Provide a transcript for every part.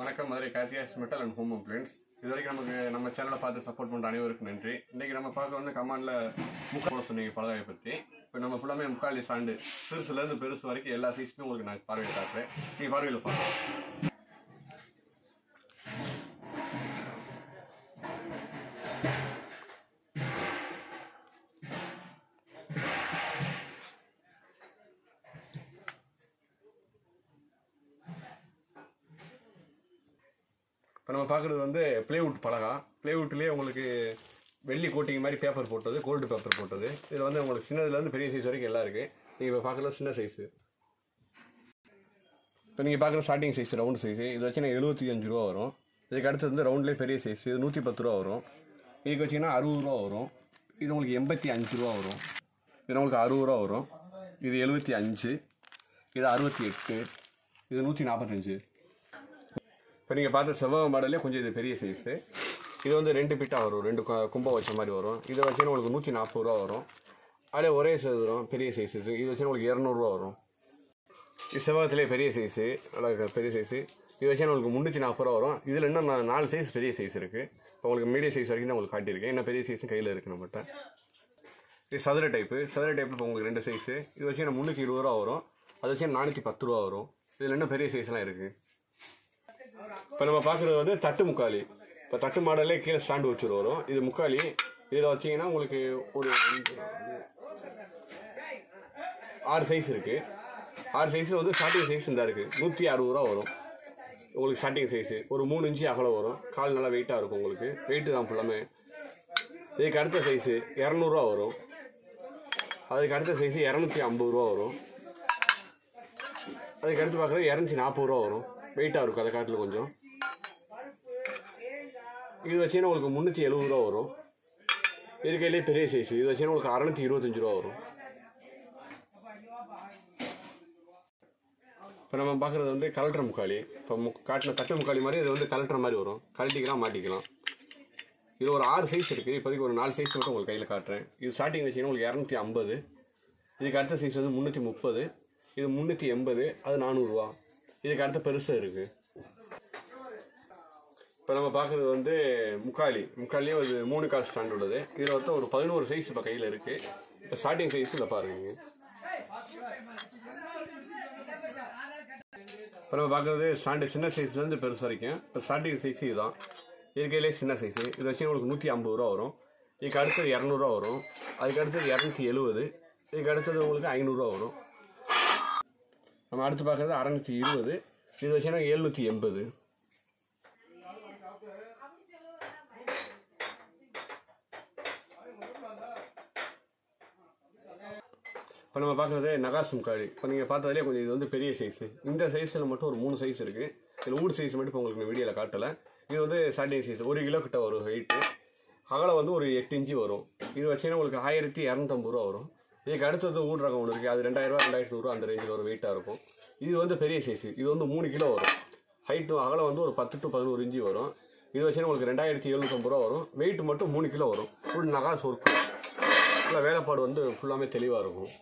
வணக்கம் Madurai Karthiyas metal and home appliances இது வரைக்கும் நமக்கு நம்ம சேனலை பார்த்து சப்போர்ட் பண்ணுற அனைவருக்கும் நன்றி இன்னைக்கு நம்ம பார்க்க வந்து கமாண்டில் முக்கால் போட சொன்னீங்க பலகாயை பற்றி இப்போ நம்ம ஃபுல்லாமே முக்காலி சாண்டு சிறுசுலேருந்து பெருசு வரைக்கும் எல்லா சைஸுமே உங்களுக்கு நான் பார்வையில் காட்டுறேன் நீங்கள் பார்வையில் பார்க்கலாம் இப்போ நம்ம பார்க்குறது வந்து பிளேவுட் பலகா பிளேவுட்லேயே உங்களுக்கு வெள்ளி கோட்டிங் மாதிரி பேப்பர் போட்டது கோல்டு பேப்பர் போட்டது இதில் வந்து உங்களுக்கு சின்னதுலேருந்து பெரிய சைஸ் வரைக்கும் எல்லாம் இருக்குது நீங்கள் இப்போ பார்க்குறது சின்ன சைஸு இப்போ நீங்கள் பார்க்குற ஸ்டார்டிங் சைஸ் ரவுண்ட் சைஸ் இது வச்சுன்னா எழுபத்தி அஞ்சு ரூபா வரும் இதுக்கு அடுத்து வந்து ரவுண்ட்லேயே பெரிய சைஸ் இது நூற்றி பத்து ரூபா வரும் இதுக்கு வச்சிங்கன்னா அறுபது ரூபா வரும் இது உங்களுக்கு எண்பத்தி அஞ்சு ரூபா வரும் இது உங்களுக்கு அறுபது ரூபா வரும் இது எழுபத்தி அஞ்சு இது அறுபத்தி எட்டு இது நூற்றி நாற்பத்தஞ்சு இப்போ நீங்கள் பார்த்த செவ்வக மாடலே கொஞ்சம் இது பெரிய சைஸு இது வந்து ரெண்டு பிட்டாக வரும் ரெண்டு கு- கும்பம் வச்ச மாதிரி வரும் இதை வச்சுன்னா உங்களுக்கு நூற்றி நாற்பது ரூபா வரும் அதில் ஒரே சதுரம் பெரிய சைஸு இது வச்சுன்னா உங்களுக்கு இரநூறுவா வரும் இது செவ்வகத்திலே பெரிய சைஸு நல்லா இருக்கு, பெரிய சைஸு இது வச்சுன்னா உங்களுக்கு முந்நூற்றி நாற்பது ரூபா வரும் இதில் இன்னும் நா- நாலு சைஸ் பெரிய சைஸ் இருக்குது இப்போ உங்களுக்கு மீடியம் சைஸ் வரைக்கும் தான் உங்களுக்கு காட்டியிருக்கேன் என்ன பெரிய சைஸும் கையில் இருக்குது நம்மகிட்ட இது சதுர டைப்பு சதுர டைப்பு இப்போ உங்களுக்கு ரெண்டு சைஸு இது வச்சு முந்நூற்றி இருபது ரூபா வரும் அது வச்சு நானூற்றி பத்து ரூபா வரும் இதில் இன்னும் பெரிய சைஸ்லாம் இருக்குது இப்போ நம்ம பார்க்குறது வந்து தட்டு முக்காலி இப்போ தட்டு மாடல்லே கீழே ஸ்டாண்டு வச்சுரு வரும் இது முக்காலி இதில் வச்சீங்கன்னா உங்களுக்கு ஒரு ஆறு சைஸ் இருக்கு ஆறு சைஸில் வந்து ஸ்டார்டிங் சைஸ் இந்த இருக்கு நூற்றி அறுபது ரூபா வரும் உங்களுக்கு ஸ்டார்டிங் சைஸு ஒரு மூணு இன்ச்சு அகலம் வரும் கால் நல்லா வெயிட்டாக இருக்கும் உங்களுக்கு வெயிட்டு தான் ஃபுல்லாமே இதுக்கு அடுத்த சைஸு இரநூறுவா வரும் அதுக்கு அடுத்த சைஸு இரநூத்தி ஐம்பது ரூபா வரும் அதுக்கு அடுத்து பார்க்குறது இரநூத்தி நாற்பது ரூபா வரும் வெயிட்டாக இருக்கும் அதை காட்டில் கொஞ்சம் இது வச்சீங்கன்னா உங்களுக்கு முந்நூற்றி எழுபது ரூபா வரும் இதுக்கையிலே பெரிய சைஸ் இது வச்சீங்கன்னா உங்களுக்கு அறநூற்றி இருபத்தஞ்சு ரூபா வரும் இப்போ நம்ம பார்க்குறது வந்து கலெக்டர் முக்காலி இப்போ மு காட்டின தட்டு முக்காலி மாதிரி இது வந்து கலெக்டர் மாதிரி வரும் கழட்டிக்கலாம் மாட்டிக்கலாம் இது ஒரு ஆறு சைஸ் இருக்குது இப்போதைக்கு ஒரு நாலு சைஸ் மட்டும் உங்களுக்கு கையில் காட்டுறேன் இது ஸ்டார்டிங் வச்சீங்கன்னா உங்களுக்கு இரநூத்தி ஐம்பது இதுக்கு அடுத்த சைஸ் வந்து முந்நூற்றி முப்பது இது முந்நூற்றி எண்பது அது நானூறுரூவா இதுக்கு அடுத்த பெருசாக இருக்குது இப்போ நம்ம பார்க்குறது வந்து முக்காலி முக்காலியே ஒரு மூணு கால் ஸ்டாண்ட் உள்ளது இதில் வந்து ஒரு பதினோரு சைஸ் இப்போ கையில் இருக்குது இப்போ ஸ்டார்டிங் சைஸ் இதில் பாருங்க இப்போ நம்ம பார்க்குறது ஸ்டாண்டு சின்ன சைஸ்லேருந்து பெருசு வரைக்கும் இப்போ ஸ்டார்டிங் சைஸ் இதுதான் இருக்கையிலே சின்ன சைஸு இது வச்சு உங்களுக்கு நூற்றி ஐம்பது ரூபா வரும் இதுக்கு அடுத்தது இரநூறுவா வரும் அதுக்கு அடுத்தது இரநூத்தி எழுபது இதுக்கு அடுத்தது உங்களுக்கு ஐநூறுரூவா வரும் நம்ம அடுத்து பார்க்குறது அறநூற்றி இருபது இது வச்சுன்னா எழுநூற்றி எண்பது இப்போ நம்ம பார்க்குறது நகாஸ் முக்காடி இப்போ நீங்கள் பார்த்ததுலேயே கொஞ்சம் இது வந்து பெரிய சைஸு இந்த சைஸில் மட்டும் ஒரு மூணு சைஸ் இருக்குது இதில் ஊடு சைஸ் மட்டும் இப்போ உங்களுக்கு வீடியோவில் காட்டலை இது வந்து ஸ்டார்டிங் சைஸ் ஒரு கிலோ கிட்ட வரும் வெயிட்டு அகலம் வந்து ஒரு எட்டு இன்ச்சு வரும் இது வச்சீங்கன்னா உங்களுக்கு ஆயிரத்தி இரநூத்தம்பது ரூபா வரும் இதுக்கு அடுத்தது ஊடு ரகம் ஒன்று இருக்குது அது ரெண்டாயிரரூவா ரெண்டாயிரத்தி நூறுரூவா அந்த ரேஞ்சில் ஒரு வெயிட்டாக இருக்கும் இது வந்து பெரிய சைஸு இது வந்து மூணு கிலோ வரும் ஹைட்டு அகலம் வந்து ஒரு பத்து டு பதினோரு இன்ச்சு வரும் இது வச்சுன்னா உங்களுக்கு ரெண்டாயிரத்தி எழுநூத்தம்பது ரூபா வரும் வெயிட் மட்டும் மூணு கிலோ வரும் ஃபுல் நகாஸ் ஒர்க்கு ஃபுல்லாக வேலைப்பாடு வந்து ஃபுல்லாமே தெளிவாக இருக்கும்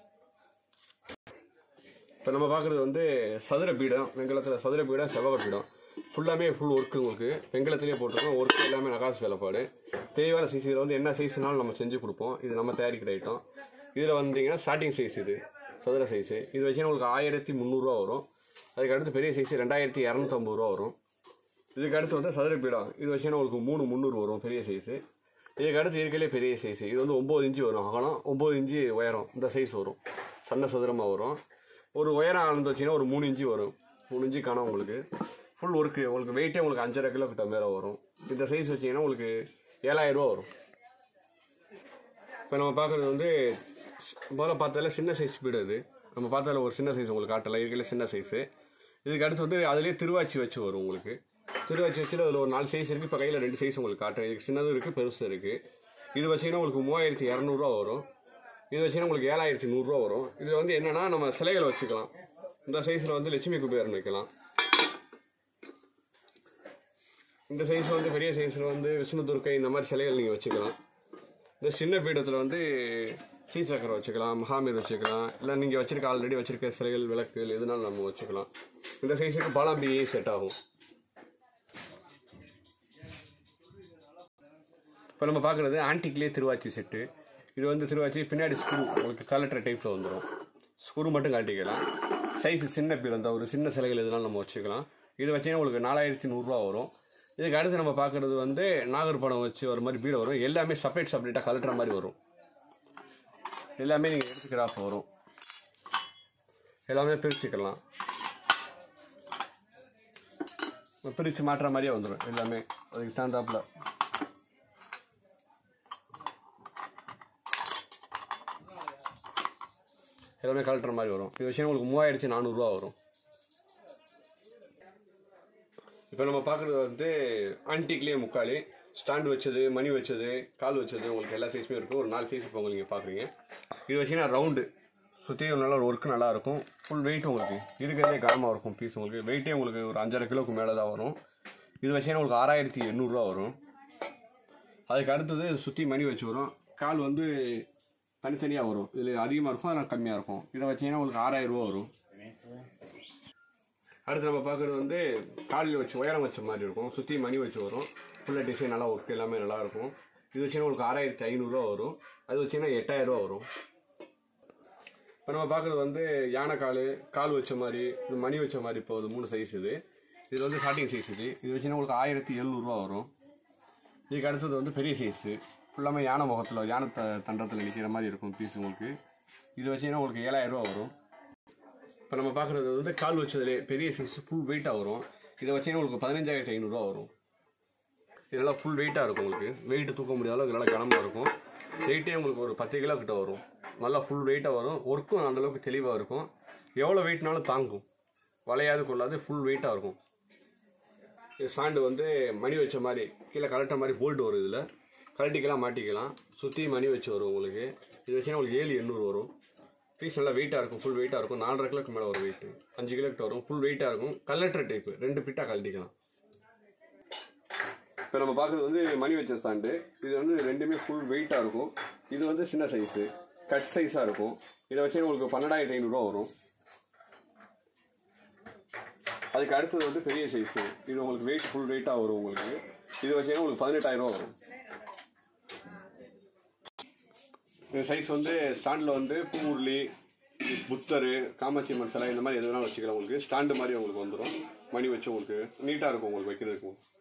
இப்போ நம்ம பார்க்குறது வந்து சதுர பீடம் வெங்கலத்தில் சதுர பீடம் செவ்வக பீடம் ஃபுல்லாமே ஃபுல் ஒர்க்கு உங்களுக்கு வெங்கலத்திலே போட்டிருக்கோம் ஒர்க் எல்லாமே நகாஸ் வேலைப்பாடு தெளிவான சைஸ் இதில் வந்து என்ன சைஸ்னாலும் நம்ம செஞ்சு கொடுப்போம் இது நம்ம தயாரிக்கிற ஐட்டம் இதில் வந்தீங்கன்னா ஸ்டார்டிங் சைஸ் இது சதுர சைஸு இது வச்சுன்னா உங்களுக்கு ஆயிரத்தி முந்நூறுரூவா வரும் அதுக்கு அடுத்து பெரிய சைஸ் ரெண்டாயிரத்தி இரநூத்தம்பது ரூபா வரும் இதுக்கு அடுத்து வந்து சதுர பீடம் இது வச்சுன்னா உங்களுக்கு மூணு முந்நூறு வரும் பெரிய சைஸு இதுக்கு அடுத்து இருக்கலே பெரிய சைஸ் இது வந்து ஒம்பது இன்ச்சு வரும் அகலம் ஒம்பது இன்ச்சு உயரம் இந்த சைஸ் வரும் சன்ன சதுரமாக வரும் ஒரு உயரம் ஆனது வச்சிங்கன்னா ஒரு மூணு இன்ச்சு வரும் மூணு இன்ச்சு காணும் உங்களுக்கு ஃபுல் ஒர்க்கு உங்களுக்கு வெயிட்டே உங்களுக்கு அஞ்சரை கிலோ கிட்ட மேலே வரும் இந்த சைஸ் வச்சிங்கன்னா உங்களுக்கு ஏழாயிரம் ரூபா வரும் இப்போ நம்ம பார்க்குறது வந்து முதல்ல பார்த்ததில் சின்ன சைஸ் பீடு இது நம்ம பார்த்ததில் ஒரு சின்ன சைஸ் உங்களுக்கு காட்டல இருக்கல சின்ன சைஸு இதுக்கு அடுத்து வந்து அதுலேயே திருவாச்சி வச்சு வரும் உங்களுக்கு திருவாச்சி வச்சுல அதில் ஒரு நாலு சைஸ் இருக்குது இப்போ கையில் ரெண்டு சைஸ் உங்களுக்கு காட்டுறேன் இதுக்கு சின்னதும் இருக்குது பெருசும் இருக்குது இது வச்சிங்கன்னா உங்களுக்கு மூவாயிரத்தி இரநூறுவா வரும் இது வச்சிங்கன்னா உங்களுக்கு ஏழாயிரத்தி நூறுரூவா வரும் இதில் வந்து என்னென்னா நம்ம சிலைகளை வச்சுக்கலாம் இந்த சைஸில் வந்து லட்சுமி குபேரன் வைக்கலாம் இந்த சைஸ் வந்து பெரிய சைஸில் வந்து விஷ்ணு துர்க்கை இந்த மாதிரி சிலைகள் நீங்கள் வச்சுக்கலாம் இந்த சின்ன பீடத்தில் வந்து ஸ்ரீசக்கரம் வச்சுக்கலாம் மகாமீர் வச்சுக்கலாம் இல்லை நீங்கள் வச்சிருக்க ஆல்ரெடி வச்சிருக்க சிலைகள் விளக்குகள் எதுனாலும் நம்ம வச்சுக்கலாம் இந்த சைஸுக்கு பாலாம்பியே செட் ஆகும் இப்போ நம்ம பார்க்குறது ஆன்டிக்லேயே திருவாச்சி செட்டு இது வந்து திருவாச்சி பின்னாடி ஸ்க்ரூ உங்களுக்கு கலெக்டர் டைப்பில் வந்துடும் ஸ்க்ரூ மட்டும் காட்டிக்கலாம் சைஸ் சின்ன பீர் அந்த ஒரு சின்ன சிலைகள் எதுனாலும் நம்ம வச்சுக்கலாம் இது வச்சீங்கன்னா உங்களுக்கு நாலாயிரத்தி நூறுரூவா வரும் இதுக்கு அடுத்து நம்ம பார்க்குறது வந்து நாகர்படம் வச்சு ஒரு மாதிரி பீடை வரும் எல்லாமே செப்பரேட் செப்பரேட்டாக கலட்டுற மாதிரி வரும் எல்லாமே நீங்கள் எடுத்து கிராஃப் வரும் எல்லாமே பிரிச்சுக்கலாம் பிரித்து மாட்டுற மாதிரியே வந்துடும் எல்லாமே அதுக்கு தகுந்தாப்புல எல்லாமே கலட்டுற மாதிரி வரும் இது விஷயம் உங்களுக்கு மூவாயிரத்தி நானூறுரூவா வரும் இப்போ நம்ம பார்க்குறது வந்து ஆன்டிக்லேயே முக்காலி ஸ்டாண்டு வச்சது மணி வச்சது கால் வச்சது உங்களுக்கு எல்லா சைஸுமே இருக்கும் ஒரு நாலு சைஸ் இப்போ உங்களுக்கு நீங்கள் பார்க்குறீங்க இது வச்சிங்கன்னா ரவுண்டு சுற்றி நல்லா ஒர்க்கு நல்லா இருக்கும் ஃபுல் வெயிட் உங்களுக்கு இருக்கிறதே கனமாக இருக்கும் பீஸ் உங்களுக்கு வெயிட்டே உங்களுக்கு ஒரு அஞ்சரை கிலோக்கு மேலே தான் வரும் இது வச்சிங்கன்னா உங்களுக்கு ஆறாயிரத்தி எண்ணூறுரூவா வரும் அதுக்கு அடுத்தது சுற்றி மணி வச்சு வரும் கால் வந்து தனித்தனியாக வரும் இதில் அதிகமாக இருக்கும் அதனால் கம்மியாக இருக்கும் இதை வச்சீங்கன்னா உங்களுக்கு ஆறாயிரம் ரூபா வரும் அடுத்து நம்ம பார்க்குறது வந்து காலில் வச்சு உயரம் வச்ச மாதிரி இருக்கும் சுற்றி மணி வச்சு வரும் ஃபுல்லாக டிசைன் நல்லா ஒர்க் எல்லாமே நல்லா இருக்கும் இது வச்சீங்கன்னா உங்களுக்கு ஆறாயிரத்தி ஐநூறுரூவா வரும் அது வச்சீங்கன்னா எட்டாயிரம் ரூபா வரும் இப்போ நம்ம பார்க்குறது வந்து யானை கால் கால் வச்ச மாதிரி இது மணி வச்ச மாதிரி இப்போ இது மூணு சைஸ் இது இது வந்து ஸ்டார்டிங் சைஸ் இது இது வச்சீங்கன்னா உங்களுக்கு ஆயிரத்தி எழுநூறுவா வரும் இதுக்கு அடுத்தது வந்து பெரிய சைஸு ஃபுல்லாமே யானை முகத்தில் யானை த தண்டத்தில் நிற்கிற மாதிரி இருக்கும் பீஸ் உங்களுக்கு இது வச்சீங்கன்னா உங்களுக்கு ஏழாயிரம் ரூபா வரும் இப்போ நம்ம பார்க்குறது வந்து கால் வச்சதுலே பெரிய சைஸ் ஃபுல் வெயிட்டாக வரும் இதை வச்சீங்கன்னா உங்களுக்கு பதினஞ்சாயிரத்தி ஐநூறுரூவா வரும் இதெல்லாம் ஃபுல் வெயிட்டாக இருக்கும் உங்களுக்கு வெயிட் தூக்க முடியாத அளவுக்கு நல்லா கனமாக இருக்கும் வெயிட்டே உங்களுக்கு ஒரு பத்து கிலோ கிட்ட வரும் நல்லா ஃபுல் வெயிட்டாக வரும் ஒர்க்கும் அந்தளவுக்கு தெளிவாக இருக்கும் எவ்வளோ வெயிட்னாலும் தாங்கும் வளையாது கொள்ளாது ஃபுல் வெயிட்டாக இருக்கும் இது சாண்டு வந்து மணி வச்ச மாதிரி கீழே கலட்ட மாதிரி போல்ட் வரும் இதில் கழட்டிக்கலாம் மாட்டிக்கலாம் சுற்றி மணி வச்சு வரும் உங்களுக்கு இது வச்சுன்னா உங்களுக்கு ஏழு எண்ணூறு வரும் பீஸ் நல்லா வெயிட்டாக இருக்கும் ஃபுல் வெயிட்டாக இருக்கும் நாலரை கிலோக்கு மேலே வரும் வெயிட் அஞ்சு கிலோ கிட்ட வரும் ஃபுல் வெயிட்டாக இருக்கும் கல்லட்டர் டைப்பு ரெண்டு பிட்டாக கழட்டிக்கலாம் இப்போ நம்ம பார்க்குறது வந்து மணி வச்ச சாண்டு இது வந்து ரெண்டுமே ஃபுல் வெயிட்டாக இருக்கும் இது வந்து சின்ன சைஸு கட் சைஸாக இருக்கும் இதை வச்சு உங்களுக்கு பன்னெண்டாயிரத்தி ஐநூறுரூவா வரும் அதுக்கு அடுத்தது வந்து பெரிய சைஸு இது உங்களுக்கு வெயிட் ஃபுல் வெயிட்டாக வரும் உங்களுக்கு இது வச்சீங்கன்னா உங்களுக்கு பதினெட்டாயிரம் ரூபா வரும் இந்த சைஸ் வந்து ஸ்டாண்டில் வந்து பூமுரளி புத்தர் காமாட்சி அம்மன் சிலை இந்த மாதிரி எது வேணாலும் வச்சுக்கலாம் உங்களுக்கு ஸ்டாண்டு மாதிரி உங்களுக்கு வந்துடும் மணி வச்சு உங்களுக்கு நீட்டாக இருக்கும் உங்களுக்கு வைக்கிறதுக்கு